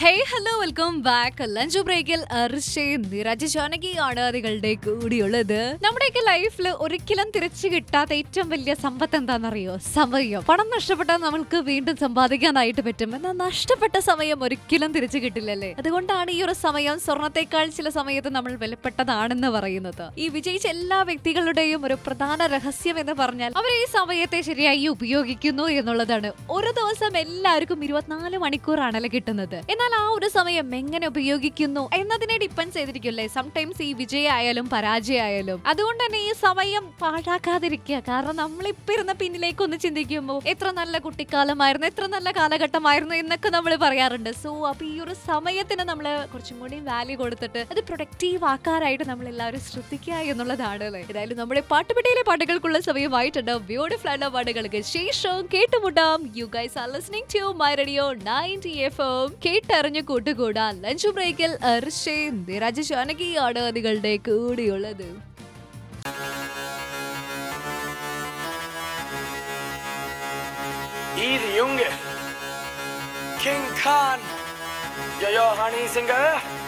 Hey hello welcome back lunch ബ്രേക്കിൽ അർഷയും നിരജ ജാനകിയാണ് നിങ്ങളുടെ കൂടിയുള്ളത് നമ്മുടെയൊക്കെ ലൈഫിൽ ഒരിക്കലും തിരിച്ചു കിട്ടാത്ത ഏറ്റവും വലിയ സമ്പത്ത് എന്താണെന്നറിയോ സമയം പണം നഷ്ടപ്പെട്ടാൽ നമ്മൾക്ക് വീണ്ടും സമ്പാദിക്കാനായിട്ട് പറ്റും എന്നാൽ നഷ്ടപ്പെട്ട സമയം ഒരിക്കലും തിരിച്ചു കിട്ടില്ലല്ലേ അതുകൊണ്ടാണ് ഈ ഒരു സമയം സ്വർണത്തെക്കാൾ ചില സമയത്ത് നമ്മൾ വിലപ്പെട്ടതാണെന്ന് പറയുന്നത് ഈ വിജയിച്ച എല്ലാ വ്യക്തികളുടെയും ഒരു പ്രധാന രഹസ്യം എന്ന് പറഞ്ഞാൽ അവർ ഈ സമയത്തെ ശരിയായി ഉപയോഗിക്കുന്നു എന്നുള്ളതാണ് ഒരു ദിവസം എല്ലാവർക്കും ഇരുപത്തിനാല് മണിക്കൂറാണല്ലോ കിട്ടുന്നത് എന്നാൽ ആ ഒരു സമയം എങ്ങനെ ഉപയോഗിക്കുന്നു എന്നതിനെ ഡിപ്പെൻഡ് ചെയ്തിരിക്കില്ലേ സംടൈംസ് ഈ വിജയമായാലും പരാജയമായാലും അതുകൊണ്ട് തന്നെ ഈ സമയം പാഴാക്കാതിരിക്കുക കാരണം നമ്മളിപ്പോ ഇരുന്ന പിന്നിലേക്ക് ഒന്ന് ചിന്തിക്കുമ്പോൾ എത്ര നല്ല കുട്ടിക്കാലമായിരുന്നു എത്ര നല്ല കാലഘട്ടമായിരുന്നു എന്നൊക്കെ നമ്മൾ പറയാറുണ്ട് സോ അപ്പൊ ഈ ഒരു സമയത്തിന് നമ്മൾ കുറച്ചും കൂടി വാല്യൂ കൊടുത്തിട്ട് അത് പ്രൊഡക്റ്റീവ് ആക്കാനായിട്ട് നമ്മൾ എല്ലാവരും ശ്രദ്ധിക്കുക എന്നുള്ളതാണ് അല്ലേ ഏതായാലും നമ്മുടെ പാട്ടുപെട്ടിയിലെ പാട്ടുകൾക്കുള്ള സമയമായിട്ടുണ്ട് ബ്യൂട്ടിഫുൾ ആയിട്ടുള്ള പാട്ടുകൾക്ക് ശേഷം കേട്ടുമുട്ടാം you guys are listening to my radio ninety F M കേട്ടറിഞ്ഞു കൂട്ടുകൂടാ ലഞ്ച് ബ്രേക്കിൽ അർഷേ നിരാജ ജാനകിയാണ് നിങ്ങളുടെ കൂടെയുള്ളത് I de unge. King Khan. Jag gör han i sin gö.